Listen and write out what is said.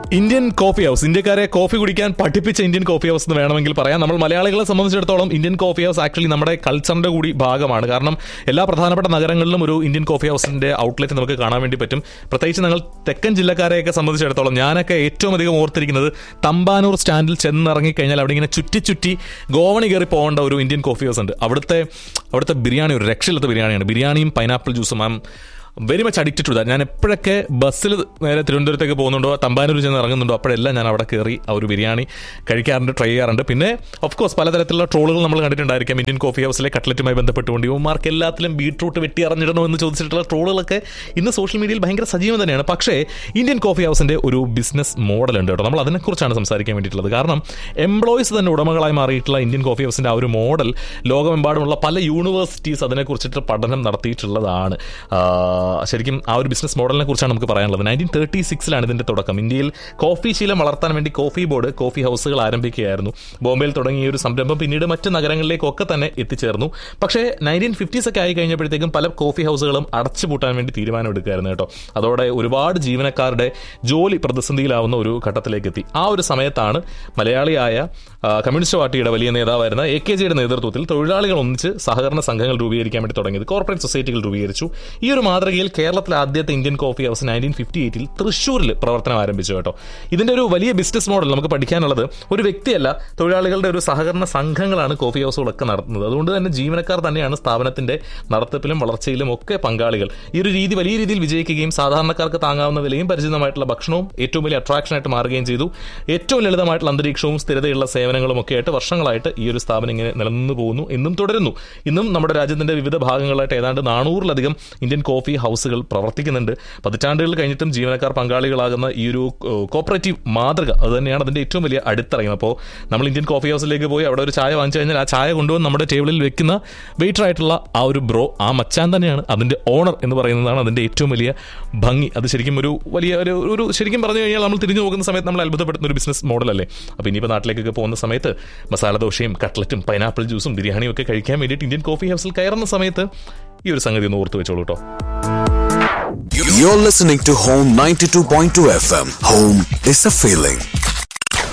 Indian coffee house ഇന്ത്യക്കാരെ coffee കുടിക്കാൻ പഠിപ്പിച്ച ഇന്ത്യൻ കോഫി ഹൗസ് എന്ന് വേണമെങ്കിൽ പറയാം നമ്മൾ മലയാളികളെ സംബന്ധിച്ചിടത്തോളം ഇന്ത്യൻ കോഫി ഹൗസ് ആക്ച്വലി നമ്മുടെ കൾച്ചറിന്റെ കൂടി ഭാഗമാണ് കാരണം എല്ലാ പ്രധാനപ്പെട്ട നഗരങ്ങളിലും ഒരു ഇന്ത്യൻ കോഫി ഹൗസിന്റെ ഔട്ട്ലെറ്റ് നമുക്ക് കാണാൻ വേണ്ടി പറ്റും പ്രത്യേകിച്ച് ഞങ്ങൾ തെക്കൻ ജില്ലക്കാരെയൊക്കെ സംബന്ധിച്ചിടത്തോളം ഞാനൊക്കെ ഏറ്റവും അധികം ഓർത്തിരിക്കുന്നത് തമ്പാനൂർ സ്റ്റാൻഡിൽ ചെന്നിറങ്ങി കഴിഞ്ഞാൽ അവിടെ ഇങ്ങനെ ചുറ്റി ചുറ്റി ഗോവണി കയറി പോകേണ്ട ഒരു ഇന്ത്യൻ കോഫി ഹൗസ് ഉണ്ട് അവിടുത്തെ അവിടുത്തെ ബിരിയാണി ഒരു രക്ഷയില്ലാത്ത ബിരിയാണിയാണ് ബിരിയാണിയും പൈനാപ്പിൾ ജ്യൂസും ആ very much addicted to that ഞാൻ എപ്പോഴൊക്കെ ബസ്സിൽ നേരെ തിരുവനന്തപുരത്തേക്ക് പോകുന്നുണ്ടോ തമ്പാനൂർ ചെന്ന് ഇറങ്ങുന്നുണ്ടോ അപ്പോഴെല്ലാം ഞാൻ അവിടെ കയറി ആ ഒരു ബിരിയാണി കഴിക്കാറുണ്ട് ട്രൈ ചെയ്യാറുണ്ട് പിന്നെ ഓഫ് കോഴ്സ് പലതരത്തിലുള്ള ട്രോളുകൾ നമ്മൾ കണ്ടിട്ടുണ്ടായിരിക്കാം ഇന്ത്യൻ കോഫി ഹൗസിലെ കട്ട്ലറ്റുമായി ബന്ധപ്പെട്ടുകൊണ്ട് യുവമാർക്ക് എല്ലാത്തിലും ബീട്രൂട്ട് വെട്ടി അറിഞ്ഞിടണോ എന്ന് ചോദിച്ചിട്ടുള്ള ട്രോളുകളൊക്കെ ഇന്ന് സോഷ്യൽ മീഡിയയിൽ ഭയങ്കര സജീവം തന്നെയാണ് പക്ഷേ ഇന്ത്യൻ കോഫി ഹൗസിന്റെ ഒരു ബിസിനസ് മോഡൽ ഉണ്ട് കേട്ടോ നമ്മൾ അതിനെക്കുറിച്ചാണ് സംസാരിക്കാൻ വേണ്ടിയിട്ടുള്ളത് കാരണം എംപ്ലോയീസ് തന്നെ ഉടമകളായി മാറിയിട്ടുള്ള ഇന്ത്യൻ കോഫി ഹൗസിന്റെ ആ ഒരു മോഡൽ ലോകമെമ്പാടുമുള്ള പല യൂണിവേഴ്സിറ്റീസ് അതിനെക്കുറിച്ചിട്ട് പഠനം നടത്തിയിട്ടുള്ളതാണ് ആ, ശരിക്കും ആ ഒരു ബിസിനസ് മോഡലിനെ കുറിച്ചാണ് നമുക്ക് പറയാനുള്ളത് നയൻറ്റീൻ തേർട്ടി സിക്സിലാണ് ഇതിന്റെ തുടക്കം ഇന്ത്യയിൽ കോഫി ശീലം വളർത്താൻ വേണ്ടി കോഫി ബോർഡ് കോഫി ഹൗസുകൾ ആരംഭിക്കുകയായിരുന്നു ബോംബെയിൽ തുടങ്ങിയ ഈ ഒരു സംരംഭം പിന്നീട് മറ്റ് നഗരങ്ങളിലേക്കൊക്കെ തന്നെ എത്തിച്ചേർന്നു പക്ഷേ നയൻറ്റീൻ ഫിഫ്റ്റീസ് ഒക്കെ ആയി കഴിഞ്ഞപ്പോഴത്തേക്കും പല കോഫി ഹൗസുകളും അടച്ചുപൂട്ടാൻ വേണ്ടി തീരുമാനം എടുക്കുകയായിരുന്നു കേട്ടോ അതോടെ ഒരുപാട് ജീവനക്കാരുടെ ജോലി പ്രതിസന്ധിയിലാവുന്ന ഒരു ഘട്ടത്തിലേക്ക് എത്തി ആ ഒരു സമയത്താണ് മലയാളിയായ ആ, കമ്മ്യൂണിസ്റ്റ് പാർട്ടിയുടെ വലിയ നേതാവായിരുന്ന എ കെ ജിയുടെ നേതൃത്വത്തിൽ തൊഴിലാളികൾ ഒന്നിച്ച് സഹകരണ സംഘങ്ങൾ രൂപീകരിക്കാൻ വേണ്ടി തുടങ്ങിയത് കോർപ്പറേറ്റ് സൊസൈറ്റികൾ രൂപീകരിച്ചു ഈ ഒരു മാതൃകയിൽ കേരളത്തിലെ ആദ്യത്തെ Indian coffee house nineteen fifty എയ്റ്റിൽ തൃശ്ശൂരിൽ പ്രവർത്തനം ആരംഭിച്ചു കേട്ടോ ഇതിന്റെ ഒരു വലിയ ബിസിനസ് മോഡൽ നമുക്ക് പഠിക്കാനുള്ളത് ഒരു വ്യക്തിയല്ല തൊഴിലാളികളുടെ ഒരു സഹകരണ സംഘങ്ങളാണ് കോഫി ഹൗസുകളൊക്കെ നടത്തുന്നത് അതുകൊണ്ട് തന്നെ ജീവനക്കാർ തന്നെയാണ് സ്ഥാപനത്തിന്റെ നടത്തിപ്പിലും വളർച്ചയിലും ഒക്കെ പങ്കാളികൾ ഈ ഒരു രീതി വലിയ രീതിയിൽ വിജയിക്കുകയും സാധാരണക്കാർക്ക് താങ്ങാവുന്ന വിലയും പരിചിതമായിട്ടുള്ള ഭക്ഷണവും ഏറ്റവും വലിയ അട്രാക്ഷനായിട്ട് മാറുകയും ചെയ്തു ഏറ്റവും ലളിതമായിട്ടുള്ള അന്തരീക്ഷവും സ്ഥിരതയുള്ള സേവനങ്ങളും ഒക്കെ ആയിട്ട് വർഷങ്ങളായിട്ട് ഈ ഒരു സ്ഥാപനം ഇങ്ങനെ നിലനിന്ന് പോകുന്നു എന്നും തുടരുന്നു ഇന്നും നമ്മുടെ രാജ്യത്തിന്റെ വിവിധ ഭാഗങ്ങളായിട്ട് ഏതാണ്ട് നാനൂറിലധികം ഇന്ത്യൻ കോഫി ഹൗസുകൾ പ്രവർത്തിക്കുന്നുണ്ട് പതിറ്റാണ്ടുകൾ കഴിഞ്ഞിട്ടും ജീവനക്കാർ പങ്കാളികളാകുന്ന ഈ ഒരു കോപ്പറേറ്റീവ് മാതൃക അത് തന്നെയാണ് അതിന്റെ ഏറ്റവും വലിയ അടിത്തറയും അപ്പോൾ നമ്മൾ ഇന്ത്യൻ കോഫി ഹൗസിലേക്ക് പോയി അവിടെ ഒരു ചായ വാങ്ങിച്ചു കഴിഞ്ഞാൽ ആ ചായ കൊണ്ടുവന്ന് നമ്മുടെ ടേബിളിൽ വെക്കുന്ന വെയിറ്റർ ആയിട്ടുള്ള ആ ഒരു ബ്രോ ആ മച്ചാൻ തന്നെയാണ് അതിന്റെ ഓണർ എന്ന് പറയുന്നതാണ് അതിന്റെ ഏറ്റവും വലിയ ഭംഗി അത് ശരിക്കും ഒരു വലിയ ഒരു ഒരു ശരിക്കും പറഞ്ഞു കഴിഞ്ഞാൽ നമ്മൾ തിരിഞ്ഞു നോക്കുന്ന സമയത്ത് നമ്മൾ അത്ഭുതപ്പെടുന്ന ഒരു ബിസിനസ് മോഡലല്ലേ അപ്പോൾ ഇനിയിപ്പോൾ നാട്ടിലേക്കൊക്കെ പോകുന്ന സമയത്ത് മസാല ദോശയും കട്ട്ലറ്റും പൈനാപ്പിൾ ജ്യൂസും ബിരിയാണിയും ഒക്കെ കഴിക്കാൻ വേണ്ടിയിട്ട് ഇന്ത്യൻ കോഫി ഹൗസിൽ കയറുന്ന സമയത്ത് ഈ ഒരു സംഗതി ഒന്ന് ഓർത്ത് വെച്ചോളൂ കേട്ടോ You're listening to Home 92.2 FM. Home is a feeling.